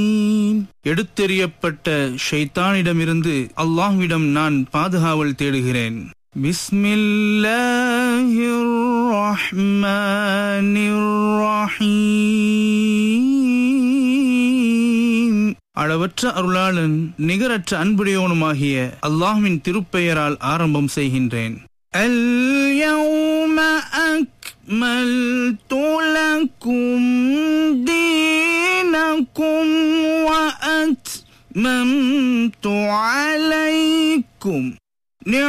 எடுத்தெறியப்பட்ட ஷைத்தானிடமிருந்து அல்லாஹ்விடம் நான் பாதுகாவல் தேடுகிறேன் பிஸ்மில்லாஹிர் ரஹ்மானிர் ரஹீம் அளவற்ற அருளாளன் நிகரற்ற அன்புடையவனுமாகிய அல்லாஹ்வின் திருப்பெயரால் ஆரம்பம் செய்கின்றேன் اليوم أكملت لكم دينكم وأتممت